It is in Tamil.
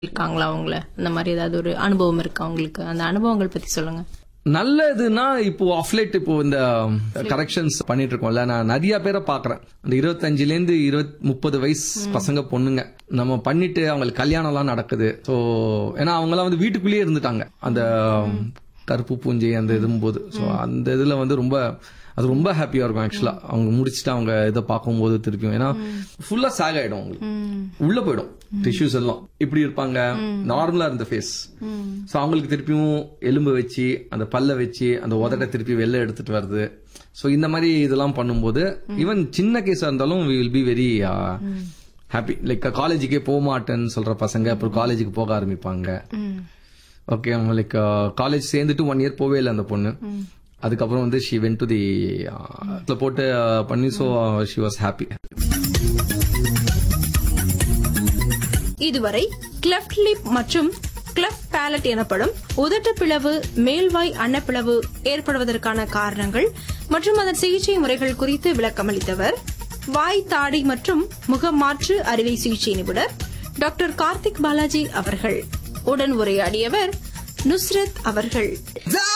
இருக்காங்களா அவங்கள அந்த மாதிரி ஏதாவது ஒரு அனுபவம் இருக்கா உங்களுக்கு அந்த அனுபவங்கள் பத்தி சொல்லுங்க நல்லதுன்னா இப்போ அஃப்லேட் இப்போ இந்த கரெக்ஷன்ஸ் பண்ணிட்டு இருக்கோம்ல நான் நிறைய பேரை பாக்குறேன் அந்த இருபத்தஞ்சுல இருந்து இருபத் முப்பது வயசு பசங்க பொண்ணுங்க நம்ம பண்ணிட்டு அவங்களுக்கு கல்யாணம் எல்லாம் நடக்குது ஸோ ஏன்னா அவங்க எல்லாம் வந்து வீட்டுக்குள்ளேயே இருந்துட்டாங்க அந்த கருப்பு பூஞ்சை அந்த இதும்போது ஸோ அந்த இதுல வந்து ரொம்ப அது ரொம்ப ஹாப்பியா இருக்கும் ஆக்சுவலா அவங்க முடிச்சுட்டு அவங்க இதை பார்க்கும்போது திருப்பியும் ஏன்னா ஃபுல்லா சாக் ஆயிடும் அவங்களுக்கு உள்ள போயிடும் டிஷ்யூஸ் எல்லாம் இப்படி இருப்பாங்க நார்மலா இருந்த ஃபேஸ் சோ அவங்களுக்கு திருப்பியும் எலும்பு வச்சு அந்த பல்ல வச்சு அந்த உதட்டை திருப்பி வெளில எடுத்துட்டு வருது சோ இந்த மாதிரி இதெல்லாம் பண்ணும்போது ஈவன் சின்ன கேஸா இருந்தாலும் we will be very happy like காலேஜுக்கே போக மாட்டேன்னு சொல்ற பசங்க அப்புறம் காலேஜுக்கு போக ஆரம்பிப்பாங்க ஓகே அவங்க லைக் காலேஜ் சேர்ந்துட்டு ஒன் இயர் போவே இல்லை அந்த பொண்ணு அதுக்கப்புறம் வந்து ஷி வென் டு தி போட்டு uh, பண்ணி ஸோ ஷி வாஸ் ஹாப்பி இதுவரை கிளெஃப்ட் லிப் மற்றும் கிளெஃப்ட் பேலட் எனப்படும் உதட்டு பிளவு மேல்வாய் அன்னப்பிளவு ஏற்படுவதற்கான காரணங்கள் மற்றும் அதன் சிகிச்சை முறைகள் குறித்து விளக்கமளித்தவர் வாய் தாடி மற்றும் முகமாற்று அறுவை சிகிச்சை நிபுணர் டாக்டர் கார்த்திக் பாலாஜி அவர்கள் உடன் உரையாடியவர் நுஸ்ரத் அவர்கள்